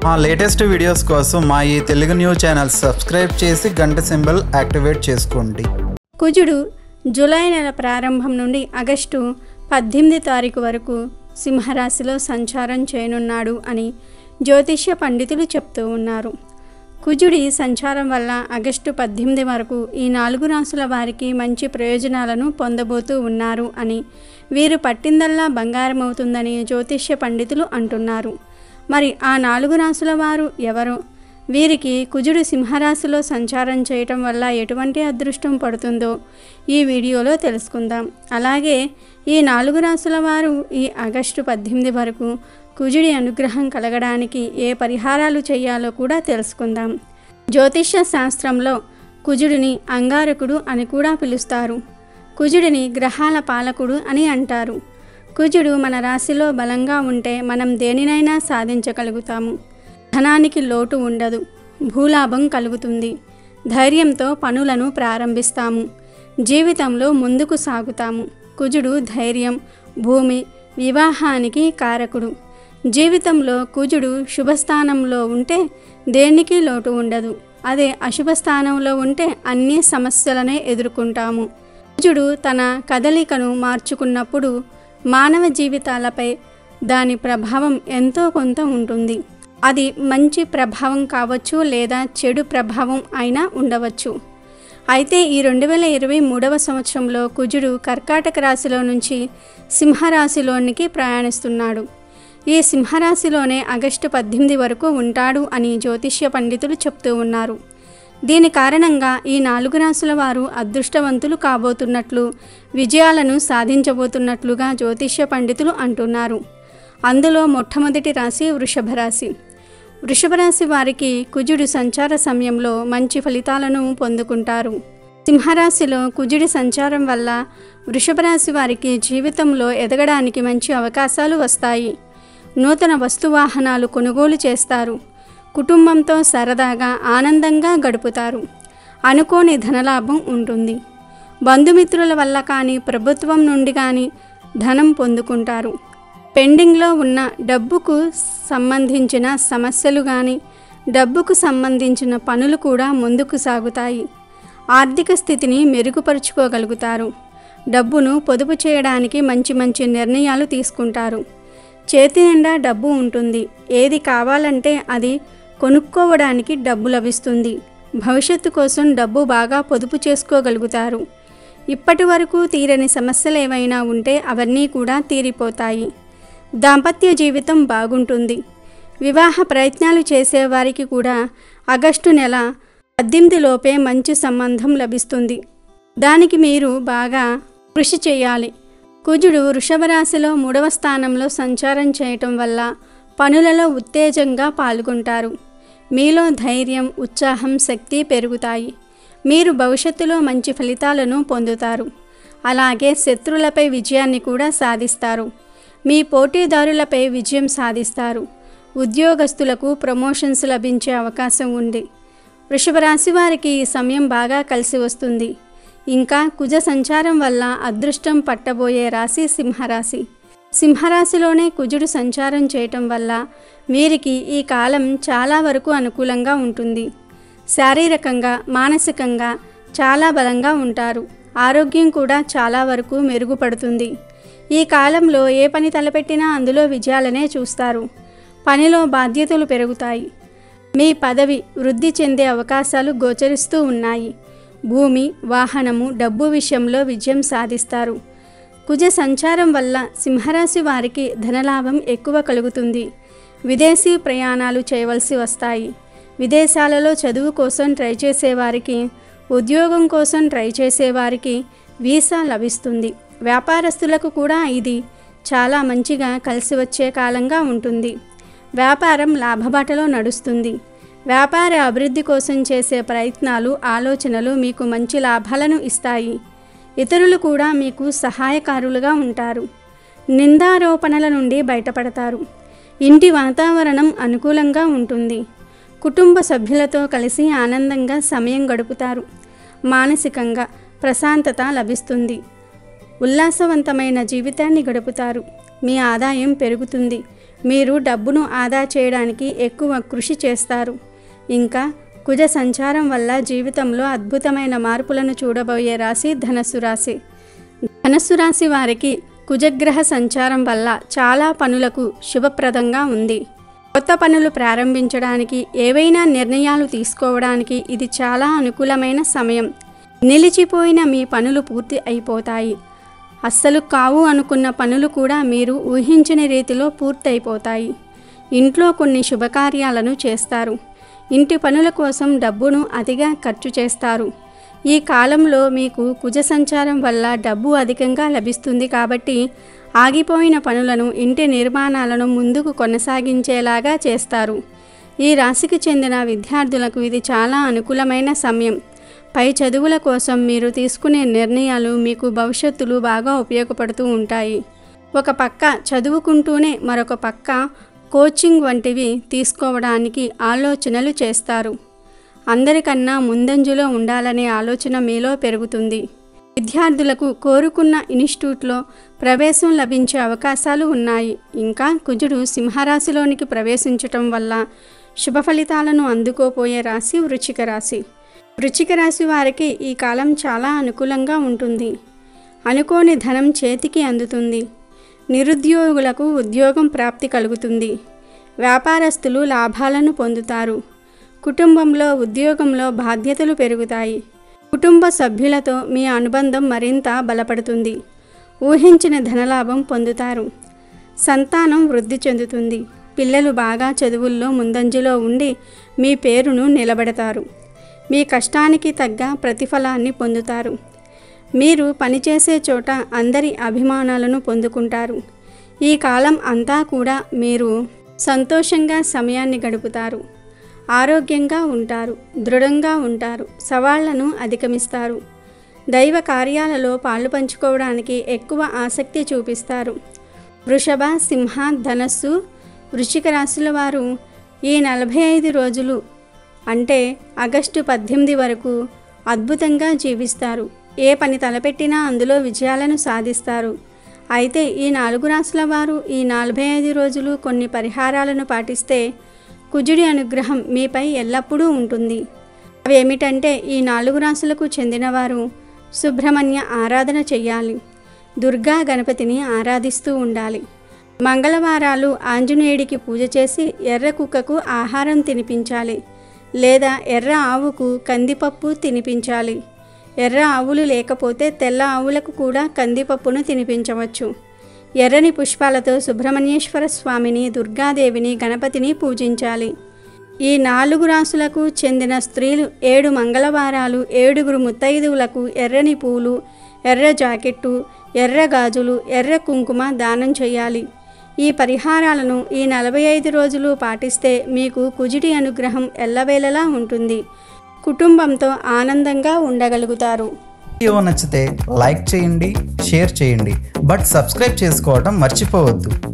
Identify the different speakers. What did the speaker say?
Speaker 1: మా latest videos కోసం మా ఈ తెలుగు న్యూస్ ఛానల్ సబ్స్క్రైబ్ చేసి గంట సింబల్ యాక్టివేట్ చేసుకోండి
Speaker 2: కుజుడు జూలై నెల ప్రారంభం నుండి ఆగస్టు పద్దెనిమిది తారీఖు వరకు సింహరాశిలో సంచారం చేయనున్నాడు అని జ్యోతిష్య పండితులు చెప్తూ ఉన్నారు కుజుడి సంచారం వల్ల ఆగస్టు పద్దెనిమిది వరకు ఈ నాలుగు రాసుల వారికి మంచి ప్రయోజనాలను పొందబోతూ ఉన్నారు అని వీరు పట్టిందల్లా బంగారం అవుతుందని జ్యోతిష్య పండితులు అంటున్నారు మరి ఆ నాలుగు రాసుల వారు ఎవరు వీరికి కుజుడు సింహరాశిలో సంచారం చేయటం వల్ల ఎటువంటి అదృష్టం పడుతుందో ఈ వీడియోలో తెలుసుకుందాం అలాగే ఈ నాలుగు రాసుల వారు ఈ ఆగస్టు పద్దెనిమిది వరకు కుజుడి అనుగ్రహం కలగడానికి ఏ పరిహారాలు చేయాలో కూడా తెలుసుకుందాం జ్యోతిష్య శాస్త్రంలో కుజుడిని అంగారకుడు అని కూడా పిలుస్తారు కుజుడిని గ్రహాల పాలకుడు అని అంటారు కుజుడు మన రాశిలో బలంగా ఉంటే మనం దేనినైనా సాధించగలుగుతాము ధనానికి లోటు ఉండదు భూలాభం కలుగుతుంది ధైర్యంతో పనులను ప్రారంభిస్తాము జీవితంలో ముందుకు సాగుతాము కుజుడు ధైర్యం భూమి వివాహానికి కారకుడు జీవితంలో కుజుడు శుభస్థానంలో ఉంటే దేనికి లోటు ఉండదు అదే అశుభ స్థానంలో ఉంటే అన్ని సమస్యలనే ఎదుర్కొంటాము కుజుడు తన కదలికను మార్చుకున్నప్పుడు మానవ జీవితాలపై దాని ప్రభావం ఎంతో కొంత ఉంటుంది అది మంచి ప్రభావం కావచ్చు లేదా చెడు ప్రభావం అయినా ఉండవచ్చు అయితే ఈ రెండు వేల ఇరవై మూడవ సంవత్సరంలో కుజుడు కర్కాటక రాశిలో నుంచి సింహరాశిలోనికి ప్రయాణిస్తున్నాడు ఈ సింహరాశిలోనే ఆగస్టు పద్దెనిమిది వరకు ఉంటాడు అని జ్యోతిష్య పండితులు చెప్తూ ఉన్నారు దీని కారణంగా ఈ నాలుగు రాశుల వారు అదృష్టవంతులు కాబోతున్నట్లు విజయాలను సాధించబోతున్నట్లుగా జ్యోతిష్య పండితులు అంటున్నారు అందులో మొట్టమొదటి రాశి వృషభ రాశి వృషభ రాశి వారికి కుజుడు సంచార సమయంలో మంచి ఫలితాలను పొందుకుంటారు సింహరాశిలో కుజుడి సంచారం వల్ల వృషభ రాశి వారికి జీవితంలో ఎదగడానికి మంచి అవకాశాలు వస్తాయి నూతన వస్తువాహనాలు కొనుగోలు చేస్తారు కుటుంబంతో సరదాగా ఆనందంగా గడుపుతారు అనుకోని ధనలాభం ఉంటుంది బంధుమిత్రుల వల్ల కానీ ప్రభుత్వం నుండి కానీ ధనం పొందుకుంటారు పెండింగ్లో ఉన్న డబ్బుకు సంబంధించిన సమస్యలు కానీ డబ్బుకు సంబంధించిన పనులు కూడా ముందుకు సాగుతాయి ఆర్థిక స్థితిని మెరుగుపరుచుకోగలుగుతారు డబ్బును పొదుపు చేయడానికి మంచి మంచి నిర్ణయాలు తీసుకుంటారు చేతి నిండా డబ్బు ఉంటుంది ఏది కావాలంటే అది కొనుక్కోవడానికి డబ్బు లభిస్తుంది భవిష్యత్తు కోసం డబ్బు బాగా పొదుపు చేసుకోగలుగుతారు ఇప్పటి వరకు తీరని సమస్యలు ఏవైనా ఉంటే అవన్నీ కూడా తీరిపోతాయి దాంపత్య జీవితం బాగుంటుంది వివాహ ప్రయత్నాలు చేసేవారికి కూడా ఆగస్టు నెల పద్దెనిమిది లోపే మంచి సంబంధం లభిస్తుంది దానికి మీరు బాగా కృషి చేయాలి కుజుడు వృషభ రాశిలో మూడవ స్థానంలో సంచారం చేయటం వల్ల పనులలో ఉత్తేజంగా పాల్గొంటారు మీలో ధైర్యం ఉత్సాహం శక్తి పెరుగుతాయి మీరు భవిష్యత్తులో మంచి ఫలితాలను పొందుతారు అలాగే శత్రులపై విజయాన్ని కూడా సాధిస్తారు మీ పోటీదారులపై విజయం సాధిస్తారు ఉద్యోగస్తులకు ప్రమోషన్స్ లభించే అవకాశం ఉంది వృషభ రాశి వారికి ఈ సమయం బాగా కలిసి వస్తుంది ఇంకా కుజ సంచారం వల్ల అదృష్టం పట్టబోయే రాశి సింహరాశి సింహరాశిలోనే కుజుడు సంచారం చేయటం వల్ల వీరికి ఈ కాలం చాలా వరకు అనుకూలంగా ఉంటుంది శారీరకంగా మానసికంగా చాలా బలంగా ఉంటారు ఆరోగ్యం కూడా చాలా వరకు మెరుగుపడుతుంది ఈ కాలంలో ఏ పని తలపెట్టినా అందులో విజయాలనే చూస్తారు పనిలో బాధ్యతలు పెరుగుతాయి మీ పదవి వృద్ధి చెందే అవకాశాలు గోచరిస్తూ ఉన్నాయి భూమి వాహనము డబ్బు విషయంలో విజయం సాధిస్తారు కుజ సంచారం వల్ల సింహరాశి వారికి ధనలాభం ఎక్కువ కలుగుతుంది విదేశీ ప్రయాణాలు చేయవలసి వస్తాయి విదేశాలలో చదువు కోసం ట్రై చేసేవారికి ఉద్యోగం కోసం ట్రై చేసేవారికి వీసా లభిస్తుంది వ్యాపారస్తులకు కూడా ఇది చాలా మంచిగా కలిసి వచ్చే కాలంగా ఉంటుంది వ్యాపారం లాభబాటలో నడుస్తుంది వ్యాపార అభివృద్ధి కోసం చేసే ప్రయత్నాలు ఆలోచనలు మీకు మంచి లాభాలను ఇస్తాయి ఇతరులు కూడా మీకు సహాయకారులుగా ఉంటారు నిందారోపణల నుండి బయటపడతారు ఇంటి వాతావరణం అనుకూలంగా ఉంటుంది కుటుంబ సభ్యులతో కలిసి ఆనందంగా సమయం గడుపుతారు మానసికంగా ప్రశాంతత లభిస్తుంది ఉల్లాసవంతమైన జీవితాన్ని గడుపుతారు మీ ఆదాయం పెరుగుతుంది మీరు డబ్బును ఆదా చేయడానికి ఎక్కువ కృషి చేస్తారు ఇంకా కుజ సంచారం వల్ల జీవితంలో అద్భుతమైన మార్పులను చూడబోయే రాశి ధనస్సు రాశి ధనస్సు రాశి వారికి కుజగ్రహ సంచారం వల్ల చాలా పనులకు శుభప్రదంగా ఉంది కొత్త పనులు ప్రారంభించడానికి ఏవైనా నిర్ణయాలు తీసుకోవడానికి ఇది చాలా అనుకూలమైన సమయం నిలిచిపోయిన మీ పనులు పూర్తి అయిపోతాయి అస్సలు కావు అనుకున్న పనులు కూడా మీరు ఊహించని రీతిలో పూర్తయిపోతాయి ఇంట్లో కొన్ని శుభకార్యాలను చేస్తారు ఇంటి పనుల కోసం డబ్బును అతిగా ఖర్చు చేస్తారు ఈ కాలంలో మీకు కుజ సంచారం వల్ల డబ్బు అధికంగా లభిస్తుంది కాబట్టి ఆగిపోయిన పనులను ఇంటి నిర్మాణాలను ముందుకు కొనసాగించేలాగా చేస్తారు ఈ రాశికి చెందిన విద్యార్థులకు ఇది చాలా అనుకూలమైన సమయం పై చదువుల కోసం మీరు తీసుకునే నిర్ణయాలు మీకు భవిష్యత్తులో బాగా ఉపయోగపడుతూ ఉంటాయి ఒక పక్క చదువుకుంటూనే మరొక పక్క కోచింగ్ వంటివి తీసుకోవడానికి ఆలోచనలు చేస్తారు అందరికన్నా ముందంజలో ఉండాలనే ఆలోచన మీలో పెరుగుతుంది విద్యార్థులకు కోరుకున్న ఇన్స్టిట్యూట్లో ప్రవేశం లభించే అవకాశాలు ఉన్నాయి ఇంకా కుజుడు సింహరాశిలోనికి ప్రవేశించటం వల్ల శుభ ఫలితాలను అందుకోపోయే రాశి వృచ్చిక రాశి వృచ్చిక రాశి వారికి ఈ కాలం చాలా అనుకూలంగా ఉంటుంది అనుకోని ధనం చేతికి అందుతుంది నిరుద్యోగులకు ఉద్యోగం ప్రాప్తి కలుగుతుంది వ్యాపారస్తులు లాభాలను పొందుతారు కుటుంబంలో ఉద్యోగంలో బాధ్యతలు పెరుగుతాయి కుటుంబ సభ్యులతో మీ అనుబంధం మరింత బలపడుతుంది ఊహించిన ధనలాభం పొందుతారు సంతానం వృద్ధి చెందుతుంది పిల్లలు బాగా చదువుల్లో ముందంజలో ఉండి మీ పేరును నిలబెడతారు మీ కష్టానికి తగ్గ ప్రతిఫలాన్ని పొందుతారు మీరు పనిచేసే చోట అందరి అభిమానాలను పొందుకుంటారు ఈ కాలం అంతా కూడా మీరు సంతోషంగా సమయాన్ని గడుపుతారు ఆరోగ్యంగా ఉంటారు దృఢంగా ఉంటారు సవాళ్లను అధిగమిస్తారు దైవ కార్యాలలో పాలు పంచుకోవడానికి ఎక్కువ ఆసక్తి చూపిస్తారు వృషభ సింహ ధనస్సు వృశ్చిక రాశుల వారు ఈ నలభై ఐదు రోజులు అంటే ఆగస్టు పద్దెనిమిది వరకు అద్భుతంగా జీవిస్తారు ఏ పని తలపెట్టినా అందులో విజయాలను సాధిస్తారు అయితే ఈ నాలుగు రాసుల వారు ఈ నలభై ఐదు రోజులు కొన్ని పరిహారాలను పాటిస్తే కుజుడి అనుగ్రహం మీపై ఎల్లప్పుడూ ఉంటుంది అవి ఏమిటంటే ఈ నాలుగు రాసులకు చెందినవారు సుబ్రహ్మణ్య ఆరాధన చెయ్యాలి దుర్గా గణపతిని ఆరాధిస్తూ ఉండాలి మంగళవారాలు ఆంజనేయుడికి పూజ చేసి ఎర్ర కుక్కకు ఆహారం తినిపించాలి లేదా ఎర్ర ఆవుకు కందిపప్పు తినిపించాలి ఎర్ర ఆవులు లేకపోతే తెల్ల ఆవులకు కూడా కందిపప్పును తినిపించవచ్చు ఎర్రని పుష్పాలతో సుబ్రహ్మణ్యేశ్వర స్వామిని దుర్గాదేవిని గణపతిని పూజించాలి ఈ నాలుగు రాసులకు చెందిన స్త్రీలు ఏడు మంగళవారాలు ఏడుగురు ముత్తైదువులకు ఎర్రని పూలు ఎర్ర జాకెట్టు ఎర్ర గాజులు ఎర్ర కుంకుమ దానం చేయాలి ఈ పరిహారాలను ఈ నలభై ఐదు రోజులు పాటిస్తే మీకు కుజిడి అనుగ్రహం ఎల్లవేళలా ఉంటుంది కుటుంబంతో ఆనందంగా ఉండగలుగుతారు
Speaker 1: వీడియో నచ్చితే లైక్ చేయండి షేర్ చేయండి బట్ సబ్స్క్రైబ్ చేసుకోవడం మర్చిపోవద్దు